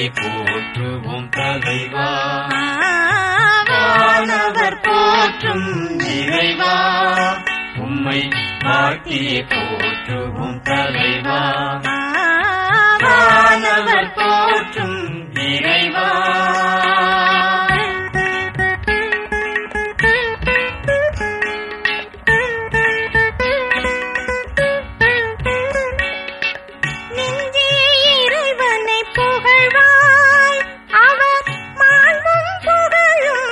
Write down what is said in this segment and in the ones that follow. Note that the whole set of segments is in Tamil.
போற்றுவோம் தலைவா வானவர் போற்றும் இறைவா உம்மை வாழ்த்தியே போற்றுவோம் தலைவா வானவர் போற்றும் இறைவா நெஞ்சே இறைவனை புகழ்வாய் அவர் மாண்பும் புகழும்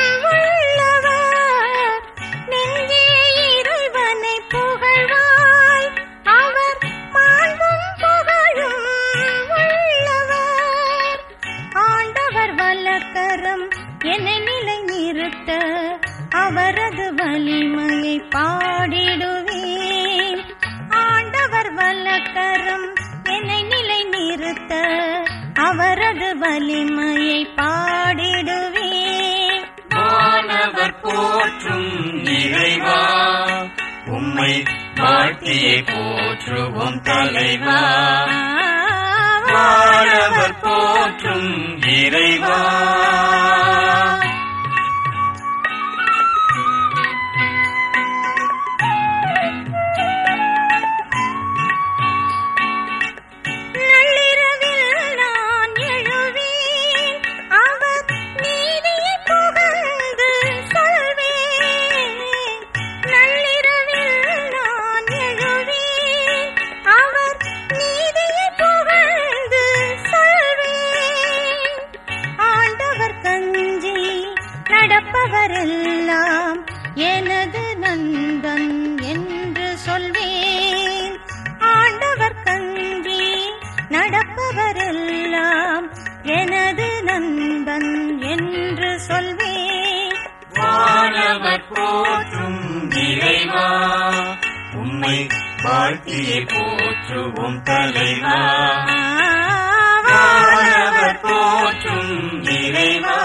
உள்ளவர் நெஞ்சே இறைவனை புகழ்வாய் அவர் மாண்பும் புகழும் உள்ளவர் ஆண்டவர் வல்லக்கரம் என்னை நிலை நிறுத்த அவரது வலிமையை பாடிடுவேன் ஆண்டவர் வல்லக்கரம் என்னை நிலை நிறுத்த அவரது வலிமையை பாடிடுவேன் வானவர் போற்றும் இறைவா உம்மை வாழ்த்தியே போற்றுவோம் தலைவா வானவர் போற்றும் இறைவா நள்ளிரவில் நான் எழுவேன் அவர் நீதியை புகழ்ந்து சொல்வேன் நள்ளிரவில் நான் எழுவேன் அவர் நீதியை புகழ்ந்து சொல்வேன் ஆண்டவர் கஞ்சி நடப்பவரெல்லாம் எனது நண்பன் என்று சொல்வேன் ஆண்டவர் கஞ்சி நடப்பவரெல்லாம் எனது நண்பன் என்று சொல்வேன் வானவர் போற்றும் இறைவா உம்மை வாழ்த்தியே போற்றுவோம் தலைவா வானவர் போற்றும் இறைவா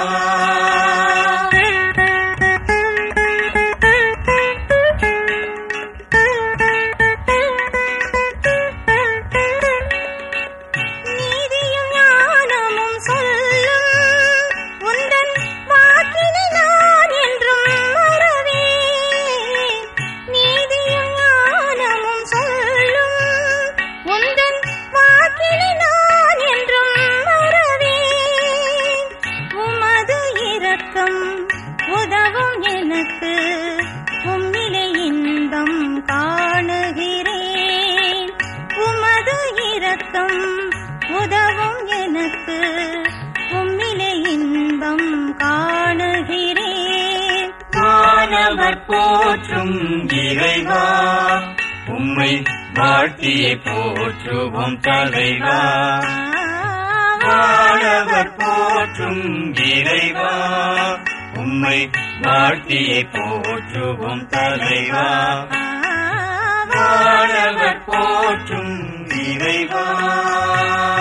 நீதியும் ஞானமும் சொல்லும் உந்தன் வாக்கினை நான் என்றும் மறவேன் நீதியும் ஞானமும் சொல்லும் உந்தன் வாக்கினை நான் என்றும் மறவேன் உமது இரக்கம் உதவும் எனக்கு உம்மிலே இன்பம் காணுகிறேன் உமது இரக்கம் உதவும் எனக்கு உம்மிலே இன்பம் காணுகிறேன் வானவர் போற்றும் இறைவா உம்மை வாழ்த்தியே போற்றுவோம் தலைவா வானவர் போற்றும் இறைவா உம்மை வாழ்த்தியே போற்றுவோம் தலைவா வானவர் போற்றும் இறைவா